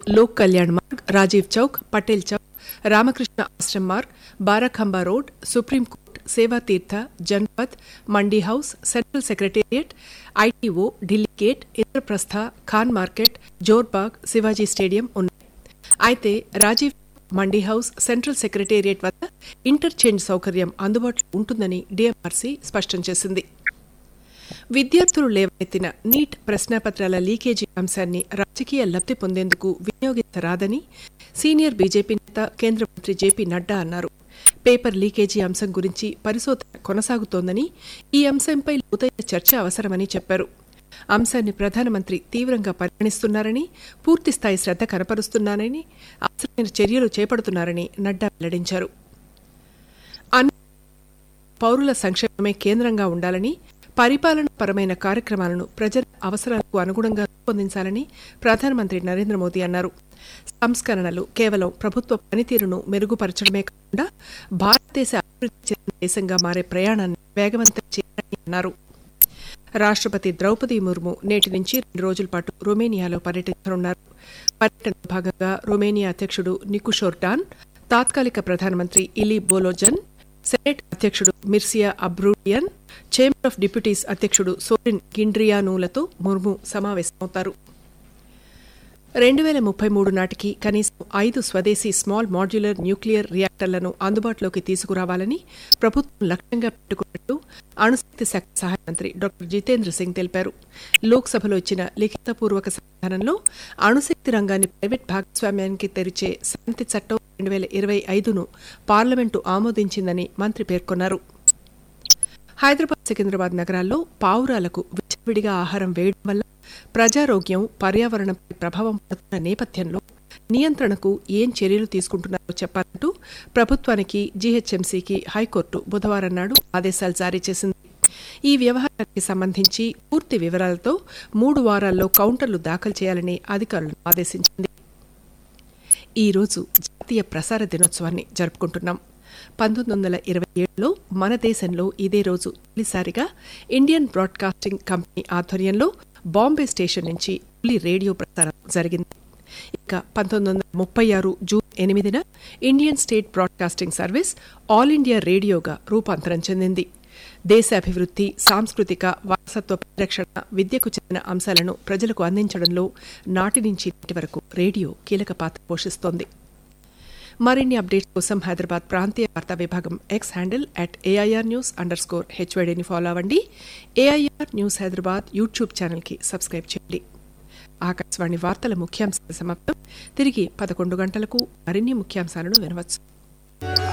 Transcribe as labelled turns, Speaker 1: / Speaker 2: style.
Speaker 1: Lok Kalyan Marg Rajiv Chowk Patel Chowk Ramakrishna Ashram Marg Barakhamba Road Supreme Court Sevatirtha Janpath Mandi House Central Secretariat ITO Delhi Gate Indraprastha Khan Market Jorbagh Shivaji Stadium ఉన్నాయి అయితే Rajiv Mandi House Central Secretariat వద్ద interchange సౌకర్యం అందుబాటులో ఉంటుందని డిఎంఆర్సీ స్పష్టం చేసింది విద్యార్థులు లేవనెత్తిన నీట్ ప్రశ్నాపత్రాల లీకేజీ అంశాన్ని రాజకీయ లబ్ధి పొందేందుకు వినియోగించరాదని సీనియర్ బీజేపీ నేత కేంద్ర మంత్రి జేపీ నడ్డా అన్నారు పేపర్ లీకేజీ అంశం గురించి పరిశోధన కొనసాగుతోందని ఈ అంశంపై లోతైన చర్చ అవసరమని చెప్పారు అంశాన్ని ప్రధానమంత్రి తీవ్రంగా పరిగణిస్తున్నారని పూర్తిస్థాయి శ్రద్ధ కనపరుస్తున్నారని అవసరమైన చర్యలు చేపడుతున్నారని నడ్డా వెల్లడించారు అన్ని పౌరుల సంక్షేమమే కేంద్రంగా ఉండాలని పరిపాలనాపరమైన కార్యక్రమాలను ప్రజల అవసరాలకు అనుగుణంగా రూపొందించాలని ప్రధానమంత్రి నరేంద్ర మోదీ అన్నారు సంస్కరణలు కేవలం ప్రభుత్వ పనితీరును మెరుగుపరచడమే కాకుండా భారతదేశ అభివృద్ధి చెందిన దేశంగా మారే ప్రయాణాన్ని వేగవంతం చేయాలని అన్నారు రాష్ట్రపతి ద్రౌపది ముర్ము నేటి నుంచి రెండు రోజుల పాటు రొమేనియాలో పర్యటించనున్నారు పర్యటనలో భాగంగా రొమేనియా అధ్యక్షుడు నికుషోర్ డాన్ తాత్కాలిక ప్రధానమంత్రి ఇలీ బోలోజన్ సెనెట్ అధ్యక్షుడు Mircea Abrudean Chamber of Deputies అధ్యక్షుడు సోరిన్ గిండ్రియానూలతో ముర్ము సమావేశమవుతారు రెండు వేల ముప్పై మూడు నాటికి కనీసం ఐదు స్వదేశీ స్మాల్ మాడ్యులర్ న్యూక్లియర్ రియాక్టర్లను అందుబాటులోకి తీసుకురావాలని ప్రభుత్వం లక్ష్యంగా పెట్టుకున్నట్టు అణుశక్తి శాఖ సహాయ మంత్రి డాక్టర్ జితేంద్ర సింగ్ తెలిపారు లోక్సభలో ఇచ్చిన లిఖితపూర్వక సమాధానంలో అణుశక్తి రంగాన్ని ప్రైవేట్ భాగస్వామ్యానికి తెరిచే శాంతి చట్టం రెండు వేల ఇరవై ఐదును పార్లమెంటు ఆమోదించిందని మంత్రి పేర్కొన్నారు హైదరాబాద్ సికింద్రాబాద్ నగరాల్లో పావురాలకు విచ్చలవిడిగా ఆహారం వేయడం వల్ల ప్రజారోగ్యం పర్యావరణంపై ప్రభావం పడుతున్న నేపథ్యంలో నియంత్రణకు ఏం చర్యలు తీసుకుంటున్నారో చెప్పాలంటూ ప్రభుత్వానికి జీహెచ్ఎంసీకి హైకోర్టు బుధవారం నాడు ఆదేశాలు జారీ చేసింది ఈ వ్యవహారానికి సంబంధించి పూర్తి వివరాలతో మూడు వారాల్లో కౌంటర్లు దాఖలు చేయాలని అధికారులను ఆదేశించింది ఈ రోజు జాతీయ ప్రసార దినోత్సవాన్ని జరుపుకుంటున్నాం పంతొమ్మిది వందల ఇరవై ఏడులో మన దేశంలో ఇదే రోజు తొలిసారిగా ఇండియన్ బ్రాడ్కాస్టింగ్ కంపెనీ ఆధ్వర్యంలో బాంబే స్టేషన్ నుంచి తొలి రేడియో ప్రసారం జరిగింది ఇక పంతొమ్మిది వందల ముప్పై ఆరు జూన్ ఎనిమిదిన Indian State Broadcasting Service All India రేడియోగా రూపాంతరం చెందింది దేశ అభివృద్ధి సాంస్కృతిక వారసత్వ పరిరక్షణ విద్యకు చెందిన అంశాలను ప్రజలకు అందించడంలో నాటి నుంచి నేటి వరకు రేడియో కీలక పాత్ర పోషిస్తోంది మరిన్ని అప్డేట్స్ కోసం హైదరాబాద్ ప్రాంతీయ వార్తా విభాగం X handle at AIR news underscore స్కోర్ హెచ్వైడీని ఫాలో అవ్వండి ఏఐఆర్ న్యూస్ హైదరాబాద్ యూట్యూబ్ ఛానల్కి సబ్స్క్రైబ్ చేయండి ఆకాశవాణి వార్తల ముఖ్యాంశాల సమాప్తం తిరిగి పదకొండు గంటలకు మరిన్ని ముఖ్యాంశాలను వినవచ్చు